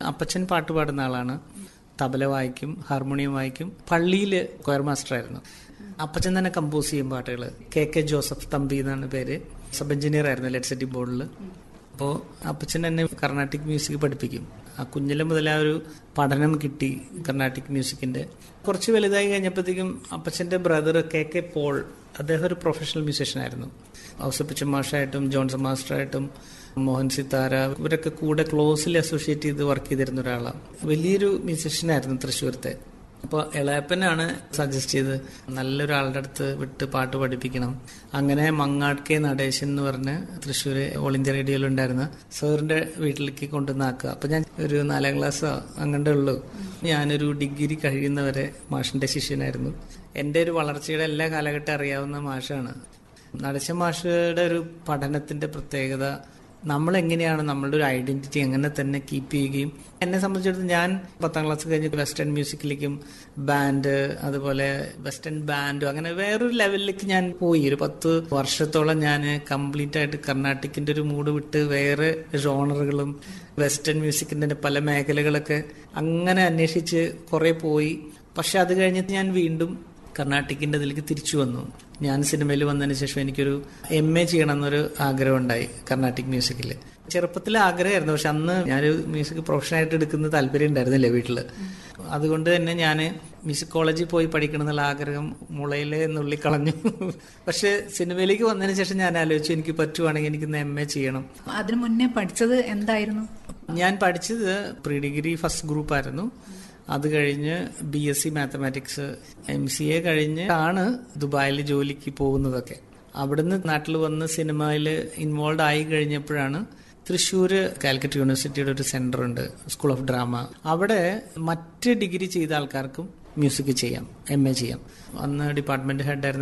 അപ്പച്ചൻ പാട്ട് പാടുന്ന ആളാണ് തബല വായിക്കും ഹാർമോണിയം വായിക്കും പള്ളിയിൽ കൊയർ മാസ്റ്റർ ആയിരുന്നു അപ്പച്ചൻ തന്നെ കമ്പോസ് ചെയ്യും പാട്ടുകൾ കെ കെ ജോസഫ് തമ്പി എന്നാണ് പേര് സബ് എഞ്ചിനീയർ ആയിരുന്നു ലെറ്റ് ബോർഡിൽ അപ്പോൾ അപ്പച്ചൻ എന്നെ കർണാട്ടിക് മ്യൂസിക് പഠിപ്പിക്കും ആ കുഞ്ഞിലെ മുതൽ ആ ഒരു പഠനം കിട്ടി കർണാട്ടിക് മ്യൂസിക്കിന്റെ കുറച്ച് വലുതായി കഴിഞ്ഞപ്പോഴത്തേക്കും അപ്പച്ചന്റെ ബ്രദർ കെ കെ പോൾ അദ്ദേഹം ഒരു പ്രൊഫഷണൽ മ്യൂസീഷ്യൻ ആയിരുന്നു ഔസപ്പിച്ച മാഷായിട്ടും ജോൺസൺ മാസ്റ്ററായിട്ടും മോഹൻ സിത്താര ഇവരൊക്കെ കൂടെ ക്ലോസിൽ അസോസിയേറ്റ് ചെയ്ത് വർക്ക് ചെയ്തിരുന്ന ഒരാളാണ് വലിയൊരു മ്യൂസീഷ്യനായിരുന്നു തൃശ്ശൂരത്തെ അപ്പോൾ ഇളയപ്പനാണ് സജസ്റ്റ് ചെയ്ത് നല്ലൊരാളുടെ അടുത്ത് വിട്ട് പാട്ട് പഠിപ്പിക്കണം അങ്ങനെ മങ്ങാട് കെ നടേശൻ എന്ന് പറഞ്ഞ് തൃശ്ശൂർ ഓൾ ഇന്ത്യ റേഡിയോയിൽ ഉണ്ടായിരുന്ന സാറിന്റെ വീട്ടിലേക്ക് കൊണ്ടുവന്നാക്കുക അപ്പൊ ഞാൻ ഒരു നാലാം ക്ലാസ് അങ്ങണ്ടേ ഉള്ളൂ ഞാനൊരു ഡിഗ്രി കഴിയുന്നവരെ മാഷിന്റെ ശിഷ്യനായിരുന്നു എൻ്റെ ഒരു വളർച്ചയുടെ എല്ലാ കാലഘട്ടം അറിയാവുന്ന മാഷാണ് നടേശ മാഷയുടെ ഒരു പഠനത്തിന്റെ പ്രത്യേകത നമ്മൾ എങ്ങനെയാണ് നമ്മളുടെ ഒരു ഐഡന്റിറ്റി എങ്ങനെ തന്നെ കീപ്പ് ചെയ്യുകയും എന്നെ സംബന്ധിച്ചിടത്തോളം ഞാൻ പത്താം ക്ലാസ് കഴിഞ്ഞ് വെസ്റ്റേൺ മ്യൂസിക്കിലേക്കും ബാൻഡ് അതുപോലെ വെസ്റ്റേൺ ബാൻഡും അങ്ങനെ വേറൊരു ലെവലിലേക്ക് ഞാൻ പോയി ഒരു പത്ത് വർഷത്തോളം ഞാൻ കംപ്ലീറ്റ് ആയിട്ട് കർണാട്ടിക്കിന്റെ ഒരു മൂഡ് വിട്ട് വേറെ ജോണറുകളും വെസ്റ്റേൺ മ്യൂസിക്കിന്റെ പല മേഖലകളൊക്കെ അങ്ങനെ അന്വേഷിച്ച് കുറെ പോയി പക്ഷെ അത് കഴിഞ്ഞിട്ട് ഞാൻ വീണ്ടും കർണാട്ടിക്കിന്റെ ഇതിലേക്ക് തിരിച്ചു വന്നു ഞാൻ സിനിമയിൽ വന്നതിന് ശേഷം എനിക്കൊരു എം എ ചെയ്യണം എന്നൊരു ആഗ്രഹം ഉണ്ടായി കർണാട്ടിക് മ്യൂസിക്കിൽ ചെറുപ്പത്തിലെ ആഗ്രഹമായിരുന്നു പക്ഷെ അന്ന് ഞാനൊരു മ്യൂസിക് പ്രൊഫഷനായിട്ട് എടുക്കുന്ന താല്പര്യം ഉണ്ടായിരുന്നില്ല വീട്ടിൽ അതുകൊണ്ട് തന്നെ ഞാൻ മ്യൂസിക് കോളേജിൽ പോയി പഠിക്കണം എന്നുള്ള ആഗ്രഹം മുളയിലെ നുള്ളി കളഞ്ഞു പക്ഷെ സിനിമയിലേക്ക് വന്നതിന് ശേഷം ഞാൻ ആലോചിച്ചു എനിക്ക് പറ്റുവാണെങ്കിൽ എനിക്ക് എം എ ചെയ്യണം അതിനു മുന്നേ പഠിച്ചത് എന്തായിരുന്നു ഞാൻ പഠിച്ചത് പ്രീ ഡിഗ്രി ഫസ്റ്റ് ഗ്രൂപ്പായിരുന്നു അത് കഴിഞ്ഞ് B S C mathematics M C A കഴിഞ്ഞ് ആണ് ദുബായിൽ ജോലിക്ക് പോകുന്നതൊക്കെ അവിടുന്ന് നാട്ടിൽ വന്ന് സിനിമയിൽ ഇൻവോൾവ് ആയി കഴിഞ്ഞപ്പോഴാണ് തൃശ്ശൂര് കാലിക്കറ്റ് യൂണിവേഴ്സിറ്റിയുടെ ഒരു സെന്റർ ഉണ്ട് സ്കൂൾ ഓഫ് ഡ്രാമ അവിടെ മറ്റ് ഡിഗ്രി ചെയ്ത ആൾക്കാർക്കും മ്യൂസിക് ചെയ്യാം എം എ ചെയ്യാം അന്ന് ഡിപ്പാർട്ട്മെന്റ് ഹെഡ് ആയിരുന്ന